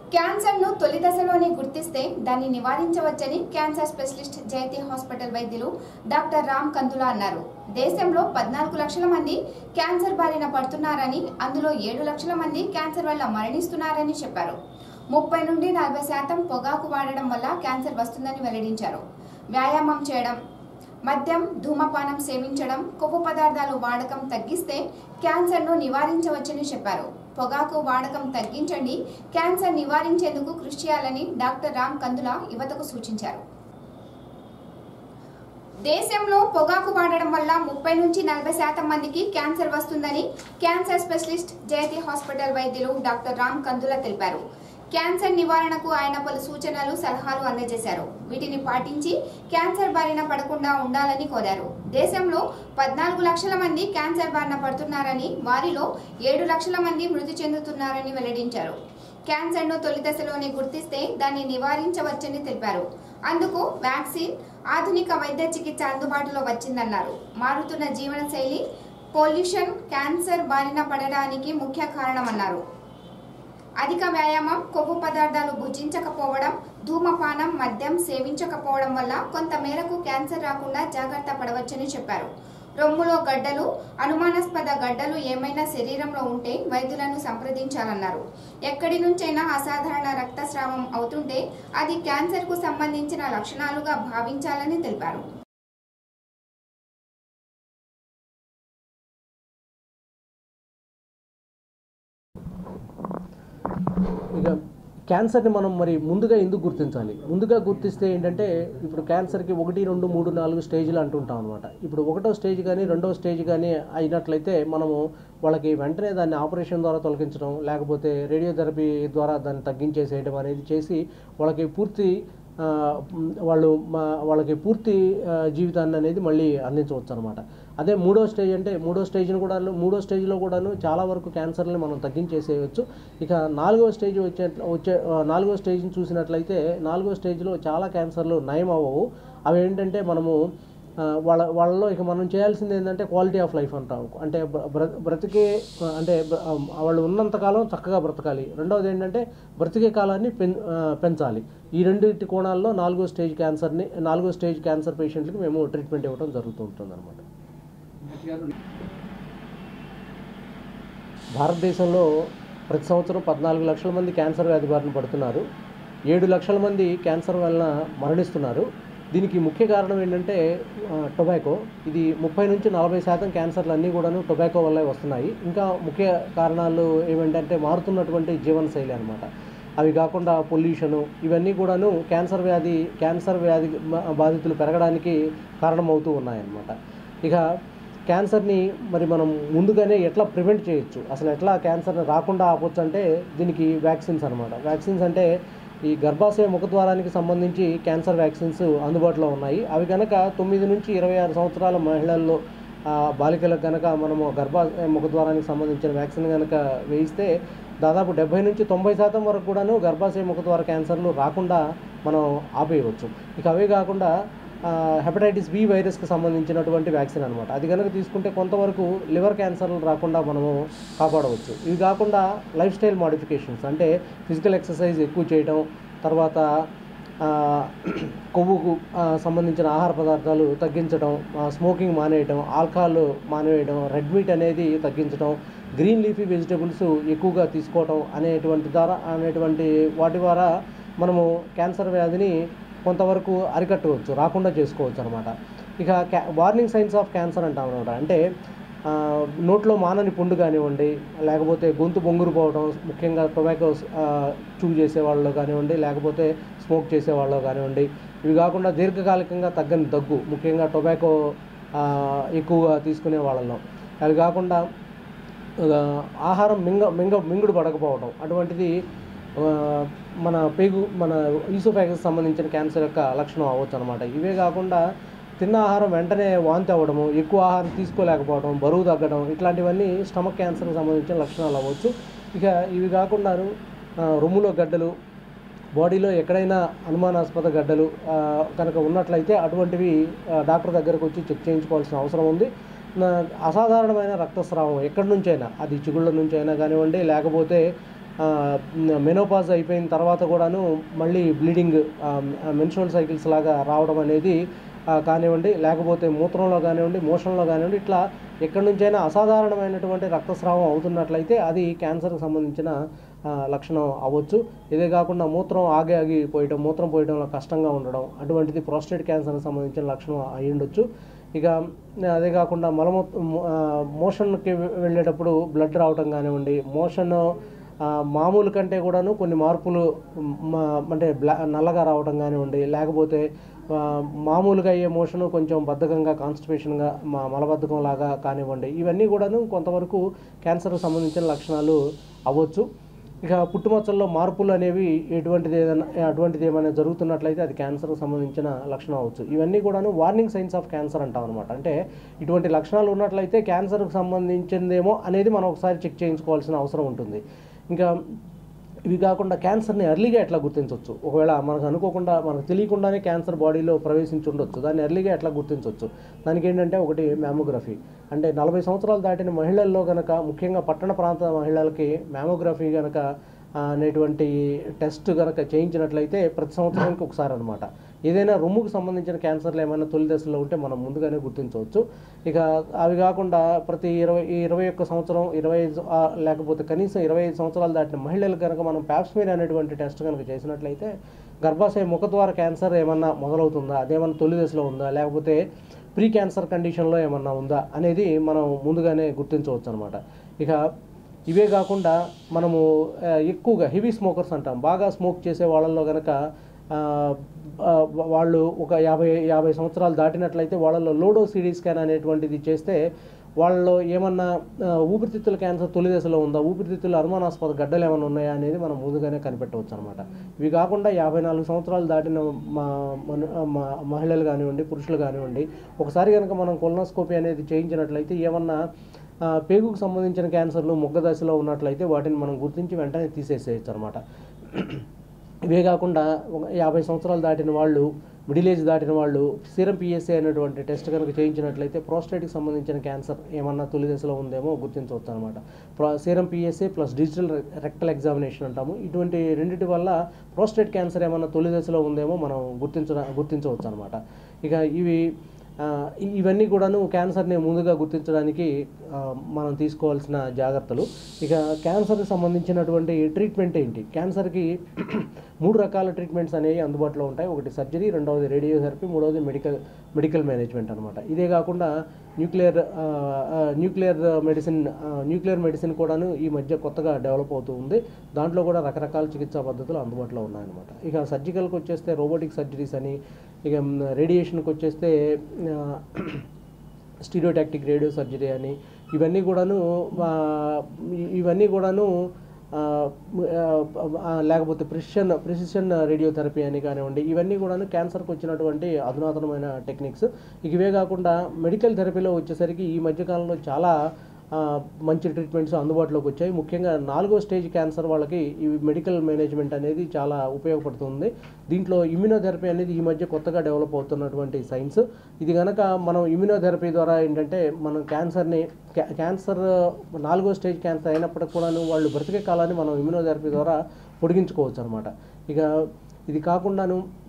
క్యాన్సర్ను తొలి దశలోనే గుర్తిస్తే దాన్ని నివారించవచ్చని క్యాన్సర్ స్పెషలిస్ట్ జయతి హాస్పిటల్ వైద్యులు డాక్టర్ రామ్ కందులా అన్నారు దేశంలో పద్నాలుగు లక్షల మంది క్యాన్సర్ బారిన పడుతున్నారని అందులో ఏడు లక్షల మంది క్యాన్సర్ వల్ల మరణిస్తున్నారని చెప్పారు ముప్పై నుండి నలభై శాతం పొగాకు వాడడం వల్ల క్యాన్సర్ వస్తుందని వెల్లడించారు వ్యాయామం చేయడం మద్యం ధూమపానం సేవించడం కొవ్వు పదార్థాలు వాడకం తగ్గిస్తే క్యాన్సర్ను నివారించవచ్చని చెప్పారు పొగాకు వాడకం తగ్గించండి క్యాన్సర్ నివారించేందుకు కృషి చేయాలని డాక్టర్ రామ్ కందుల యువతకు సూచించారు దేశంలో పొగాకు వాడడం వల్ల ముప్పై నుంచి నలభై శాతం మందికి క్యాన్సర్ వస్తుందని క్యాన్సర్ స్పెషలిస్ట్ జయతి హాస్పిటల్ వైద్యులు డాక్టర్ రామ్ కందుల తెలిపారు క్యాన్సర్ నివారణకు ఆయన పలు సూచనలు సలహాలు అందజేశారు వీటిని పాటించి క్యాన్సర్ బారిన పడకుండా ఉండాలని కోరారు దేశంలో పద్నాలుగు లక్షల మంది క్యాన్సర్ బారిన పడుతున్నారని వారిలో ఏడు లక్షల మంది మృతి చెందుతున్నారని వెల్లడించారు క్యాన్సర్ను తొలి దశలోనే గుర్తిస్తే దాన్ని నివారించవచ్చని తెలిపారు అందుకు వ్యాక్సిన్ ఆధునిక వైద్య చికిత్స అందుబాటులో వచ్చిందన్నారు మారుతున్న జీవన శైలి పొల్యూషన్ క్యాన్సర్ బారిన పడడానికి ముఖ్య కారణమన్నారు అధిక వ్యాయామం కొవ్వు పదార్థాలు భుజించకపోవడం ధూమపానం మద్యం సేవించకపోవడం వల్ల కొంత మేరకు క్యాన్సర్ రాకుండా జాగ్రత్త పడవచ్చని చెప్పారు రొమ్ములో గడ్డలు అనుమానాస్పద గడ్డలు ఏమైనా శరీరంలో ఉంటే వైద్యులను సంప్రదించాలన్నారు ఎక్కడి నుంచైనా అసాధారణ రక్తస్రావం అవుతుంటే అది క్యాన్సర్కు సంబంధించిన లక్షణాలుగా భావించాలని తెలిపారు ఇక క్యాన్సర్ని మనం మరి ముందుగా ఎందుకు గుర్తించాలి ముందుగా గుర్తిస్తే ఏంటంటే ఇప్పుడు క్యాన్సర్కి ఒకటి రెండు మూడు నాలుగు స్టేజ్లు అంటుంటాం అనమాట ఇప్పుడు ఒకటో స్టేజ్ కానీ రెండో స్టేజ్ కానీ అయినట్లయితే మనము వాళ్ళకి వెంటనే దాన్ని ఆపరేషన్ ద్వారా తొలగించడం లేకపోతే రేడియోథెరపీ ద్వారా దాన్ని తగ్గించేసేయడం అనేది చేసి వాళ్ళకి పూర్తి ఆ, వాళ్ళు మా వాళ్ళకి పూర్తి ఆ, జీవితాన్ని అనేది మళ్ళీ అందించవచ్చు అనమాట అదే మూడో స్టేజ్ అంటే మూడో స్టేజ్ని కూడా మూడో స్టేజ్లో కూడాను చాలా వరకు క్యాన్సర్ని మనం తగ్గించేసేయచ్చు ఇక నాలుగో స్టేజ్ వచ్చే వచ్చే ఆ, నాలుగో స్టేజ్ని చూసినట్లయితే నాలుగో స్టేజ్లో చాలా క్యాన్సర్లు నయం అవ్వవు అవి ఏంటంటే మనము ఆ, వాళ్ళ వాళ్ళలో ఇక మనం చేయాల్సింది ఏంటంటే క్వాలిటీ ఆఫ్ లైఫ్ అంటాం అంటే బ్ర- బ్ర- బ్రతికే ఆ, అంటే బ్ర- ఆ, వాళ్ళు ఉన్నంతకాలం చక్కగా బ్రతకాలి రెండవది ఏంటంటే బ్రతికే కాలాన్ని పెం ఆ, పెంచాలి ఈ రెండింటి కోణాల్లో నాలుగో స్టేజ్ క్యాన్సర్ని నాలుగో స్టేజ్ క్యాన్సర్ పేషెంట్లకి మేము ట్రీట్మెంట్ ఇవ్వడం జరుగుతూ ఉంటుంది అనమాట భారతదేశంలో ప్రతి సంవత్సరం పద్నాలుగు లక్షల మంది క్యాన్సర్ వ్యాధి బారిన పడుతున్నారు ఏడు లక్షల మంది క్యాన్సర్ వలన మరణిస్తున్నారు దీనికి ముఖ్య కారణం ఏంటంటే ఆ, టొబాకో ఇది ముప్పై నుంచి నలభై శాతం క్యాన్సర్లు అన్నీ కూడాను టొబాకో వల్లే వస్తున్నాయి ఇంకా ముఖ్య కారణాలు ఏమిటంటే మారుతున్నటువంటి జీవనశైలి అనమాట అవి కాకుండా పొల్యూషను ఇవన్నీ కూడాను క్యాన్సర్ వ్యాధి క్యాన్సర్ వ్యాధి బా- బాధితులు పెరగడానికి కారణమవుతూ ఉన్నాయన్నమాట ఇక క్యాన్సర్ని మరి మనం ముందుగానే ఎట్లా ప్రివెంట్ చేయొచ్చు అసలు ఎట్లా క్యాన్సర్ని రాకుండా ఆపొచ్చు అంటే దీనికి వ్యాక్సిన్స్ అనమాట వ్యాక్సిన్స్ అంటే ఈ గర్భాశయ ముఖద్వారానికి సంబంధించి క్యాన్సర్ వ్యాక్సిన్స్ అందుబాటులో ఉన్నాయి అవి కనుక తొమ్మిది నుంచి ఇరవై ఆరు సంవత్సరాల మహిళల్లో ఆ, బాలికలకు కనుక మనము గర్భాశయ ముఖద్వారానికి సంబంధించిన వ్యాక్సిన్ కనుక వేయిస్తే దాదాపు డెబ్బై నుంచి తొంభై శాతం వరకు కూడాను గర్భాశయ ముఖద్వార క్యాన్సర్లు రాకుండా మనం ఆపేయవచ్చు ఇక అవే కాకుండా ఆ, హెపటైటిస్ బి వైరస్కి సంబంధించినటువంటి వ్యాక్సిన్ అనమాట అది కనుక తీసుకుంటే కొంతవరకు లివర్ క్యాన్సర్లు రాకుండా మనము కాపాడవచ్చు ఇవి కాకుండా లైఫ్ స్టైల్ మాడిఫికేషన్స్ అంటే ఫిజికల్ ఎక్సర్సైజ్ ఎక్కువ చేయడం తర్వాత ఆ, కొవ్వుకు ఆ, సంబంధించిన ఆహార పదార్థాలు తగ్గించడం ఆ, స్మోకింగ్ మానేయడం ఆల్కహాల్ మానేయడం రెడ్ మీట్ అనేది తగ్గించడం గ్రీన్ లీఫీ వెజిటబుల్స్ ఎక్కువగా తీసుకోవటం అనేటువంటి ద్వారా అనేటువంటి వాటి ద్వారా మనము క్యాన్సర్ వ్యాధిని కొంతవరకు అరికట్టవచ్చు రాకుండా చేసుకోవచ్చు అనమాట ఇక క్యా వార్నింగ్ సైన్స్ ఆఫ్ క్యాన్సర్ అంటాం అనమాట అంటే ఆ, నోట్లో మానని పుండు కానివ్వండి లేకపోతే గొంతు బొంగురు పోవడం ముఖ్యంగా టొబాకో చూ చేసే వాళ్ళు కానివ్వండి లేకపోతే స్మోక్ చేసే వాళ్ళు కానివ్వండి ఇవి కాకుండా దీర్ఘకాలికంగా తగ్గని దగ్గు ముఖ్యంగా టొబాకో ఆ, ఎక్కువగా తీసుకునే వాళ్ళలో అవి కాకుండా ఆ, ఆహారం మింగ మింగ మింగుడు పడకపోవడం అటువంటిది ఆ, మన పేగు మన ఈసోఫాగస్ సంబంధించిన క్యాన్సర్ యొక్క లక్షణం అవ్వచ్చు అనమాట ఇవే కాకుండా తిన్న ఆహారం వెంటనే వాంతి అవ్వడము ఎక్కువ ఆహారం తీసుకోలేకపోవడం బరువు తగ్గడం ఇట్లాంటివన్నీ స్టమక్ క్యాన్సర్కి సంబంధించిన లక్షణాలు అవ్వచ్చు ఇక ఇవి కాకుండా ఆ, రొమ్ములో గడ్డలు బాడీలో ఎక్కడైనా అనుమానాస్పద గడ్డలు ఆ, కనుక ఉన్నట్లయితే అటువంటివి ఆ, డాక్టర్ దగ్గరకు వచ్చి చెక్ చేయించుకోవాల్సిన అవసరం ఉంది నా- అసాధారణమైన రక్తస్రావం ఎక్కడి నుంచైనా అది చిగుళ్ళ నుంచి అయినా కానివ్వండి లేకపోతే మెనోపాజ్ అయిపోయిన తర్వాత కూడాను మళ్ళీ బ్లీడింగ్ మెన్స్ట్రువల్ సైకిల్స్ లాగా రావడం అనేది ఆ, కానివ్వండి లేకపోతే మూత్రంలో కానివ్వండి మోషన్లో కానివ్వండి ఇట్లా ఎక్కడి నుంచైనా అసాధారణమైనటువంటి రక్తస్రావం అవుతున్నట్లయితే అది క్యాన్సర్కి సంబంధించిన ఆ, లక్షణం అవ్వచ్చు ఇదే కాకుండా మూత్రం ఆగి ఆగి పోయటం మూత్రం పోయడంలో కష్టంగా ఉండడం అటువంటిది ప్రోస్టేట్ క్యాన్సర్కి సంబంధించిన లక్షణం అయి ఉండొచ్చు ఇక అదే కాకుండా మలమూ ఆ, మోషన్కి వెళ్ళేటప్పుడు బ్లడ్ రావటం కానివ్వండి మోషన్ ఆ, మామూలు కంటే కూడాను కొన్ని మార్పులు మా అంటే బ్లా నల్లగా రావడం కానివ్వండి లేకపోతే ఆ, మామూలుగా అయ్యే మోషన్ కొంచెం బద్ధకంగా కాన్స్టిపేషన్గా మా మలబద్ధకం లాగా కానివ్వండి ఇవన్నీ కూడాను కొంతవరకు క్యాన్సర్కి సంబంధించిన లక్షణాలు అవ్వచ్చు ఇక పుట్టుమచ్చల్లో మార్పులు అనేవి ఎటువంటిది ఏదైనా అటువంటిది ఏమైనా జరుగుతున్నట్లయితే అది క్యాన్సర్కి సంబంధించిన లక్షణం అవ్వచ్చు ఇవన్నీ కూడాను వార్నింగ్ సైన్స్ ఆఫ్ క్యాన్సర్ అంటాం అనమాట అంటే ఇటువంటి లక్షణాలు ఉన్నట్లయితే క్యాన్సర్కి సంబంధించిందేమో అనేది మనం ఒకసారి చెక్ చేయించుకోవాల్సిన అవసరం ఉంటుంది ఇంకా ఇవి కాకుండా క్యాన్సర్ని ఎర్లీగా ఎట్లా గుర్తించవచ్చు ఒకవేళ మనకు అనుకోకుండా మనకు తెలియకుండానే క్యాన్సర్ బాడీలో ప్రవేశించి ఉండొచ్చు దాన్ని ఎర్లీగా ఎట్లా గుర్తించవచ్చు దానికి ఏంటంటే ఒకటి మ్యామోగ్రఫీ అంటే నలభై సంవత్సరాలు దాటిన మహిళల్లో గనక ముఖ్యంగా పట్టణ ప్రాంత మహిళలకి మ్యామోగ్రఫీ గనక ఆ, అనేటువంటి టెస్ట్ గనక చేయించినట్లయితే ప్రతి సంవత్సరానికి ఒకసారి అనమాట ఏదైనా రొమ్ముకు సంబంధించిన క్యాన్సర్లు ఏమైనా తొలి దశలో ఉంటే మనం ముందుగానే గుర్తించవచ్చు ఇక అవి కాకుండా ప్రతి ఇరవై ఇరవై ఒక్క సంవత్సరం ఇరవై ఐదు ఆ, లేకపోతే కనీసం ఇరవై ఐదు సంవత్సరాలు దాటిన మహిళలు కనుక మనం ప్యాప్స్మీర్ అనేటువంటి టెస్ట్ కనుక చేసినట్లయితే గర్భాశయ ముఖద్వార క్యాన్సర్ ఏమన్నా మొదలవుతుందా అదేమన్నా తొలి దశలో ఉందా లేకపోతే ప్రీ క్యాన్సర్ కండిషన్లో ఏమన్నా ఉందా అనేది మనం ముందుగానే గుర్తించవచ్చు అనమాట ఇక ఇవే కాకుండా మనము ఆ, ఎక్కువగా హెవీ స్మోకర్స్ అంటాం బాగా స్మోక్ చేసే వాళ్ళల్లో కనుక వాళ్ళు ఒక యాభై యాభై సంవత్సరాలు దాటినట్లయితే వాళ్ళలో లోడో సిడీ స్కాన్ అనేటువంటిది చేస్తే వాళ్ళలో ఏమన్నా ఆ, ఊపిరితిత్తుల క్యాన్సర్ తొలి దశలో ఉందా ఊపిరితిత్తుల అనుమానాస్పద గడ్డలు ఏమైనా ఉన్నాయా అనేది మనం ముందుగానే కనిపెట్టవచ్చు అనమాట ఇవి కాకుండా యాభై నాలుగు సంవత్సరాలు దాటిన మా మన- మా మహిళలు కానివ్వండి పురుషులు కానివ్వండి ఒకసారి కనుక మనం కొలనోస్కోపీ అనేది చేయించినట్లయితే ఏమన్నా ఆ, పేగుకు సంబంధించిన క్యాన్సర్లు మొగ్గ దశలో ఉన్నట్లయితే వాటిని మనం గుర్తించి వెంటనే తీసేసేయచ్చు అనమాట ఇవే కాకుండా ఒక యాభై సంవత్సరాలు దాటిన వాళ్ళు మిడిల్ ఏజ్ దాటిన వాళ్ళు సీరం పిఎస్ఏ అనేటువంటి టెస్ట్ కనుక చేయించినట్లయితే ప్రోస్టేట్కి సంబంధించిన క్యాన్సర్ ఏమన్నా తొలి దశలో ఉందేమో గుర్తించవచ్చు అనమాట pro serum PSA plus digital rectal examination అంటాము ఇటువంటి రెండింటి వల్ల ప్రోస్టేట్ క్యాన్సర్ ఏమన్నా తొలి దశలో ఉందేమో మనం గుర్తించ గుర్తించవచ్చు అనమాట ఇక ఇవి ఆ, ఇ- ఇవన్నీ కూడాను క్యాన్సర్ని ముందుగా గుర్తించడానికి ఆ, మనం తీసుకోవాల్సిన జాగ్రత్తలు ఇక క్యాన్సర్కి సంబంధించినటువంటి ట్రీట్మెంట్ ఏంటి క్యాన్సర్కి మూడు రకాల ట్రీట్మెంట్స్ అనేవి అందుబాటులో ఉంటాయి ఒకటి సర్జరీ రెండవది రేడియోథెరపీ మూడవది మెడికల్ మెడికల్ మేనేజ్మెంట్ అనమాట ఇదే కాకుండా న్యూక్లియర్ ఆ, ఆ, న్యూక్లియర్ మెడిసిన్ ఆ, న్యూక్లియర్ మెడిసిన్ కూడాను ఈ మధ్య కొత్తగా డెవలప్ అవుతూ ఉంది దాంట్లో కూడా రకరకాల చికిత్సా పద్ధతులు అందుబాటులో ఉన్నాయన్నమాట ఇక సర్జికల్కి వచ్చేస్తే రోబోటిక్ సర్జరీస్ అని ఇక రేడియేషన్కి వచ్చేస్తే స్టీరియోటాక్టిక్ రేడియో సర్జరీ అని ఇవన్నీ కూడాను ఆ, ఇ- ఇవన్నీ కూడాను ఆ, ఆ, లేకపోతే ప్రిసిషన్ ప్రిసిషన్ రేడియోథెరపీ అని కానివ్వండి ఇవన్నీ కూడాను క్యాన్సర్కి వచ్చినటువంటి అధునాతనమైన టెక్నిక్స్ ఇక ఇవే కాకుండా మెడికల్ థెరపీలో వచ్చేసరికి ఈ మధ్యకాలంలో చాలా ఆ, మంచి ట్రీట్మెంట్స్ అందుబాటులోకి వచ్చాయి ముఖ్యంగా నాలుగో స్టేజ్ క్యాన్సర్ వాళ్ళకి ఈ మెడికల్ మేనేజ్మెంట్ అనేది చాలా ఉపయోగపడుతుంది దీంట్లో ఇమ్యునోథెరపీ అనేది ఈ మధ్య కొత్తగా డెవలప్ అవుతున్నటువంటి సైన్స్ ఇది కనుక మనం ఇమ్యునోథెరపీ ద్వారా ఏంటంటే మనం క్యాన్సర్ని క్యా- క్యాన్సర్ నాలుగో స్టేజ్ క్యాన్సర్ అయినప్పటికి కూడాను వాళ్ళు బ్రతికే కాలాన్ని మనం ఇమ్యునోథెరపీ ద్వారా పొడిగించుకోవచ్చు అనమాట ఇక ఇది కాకుండాను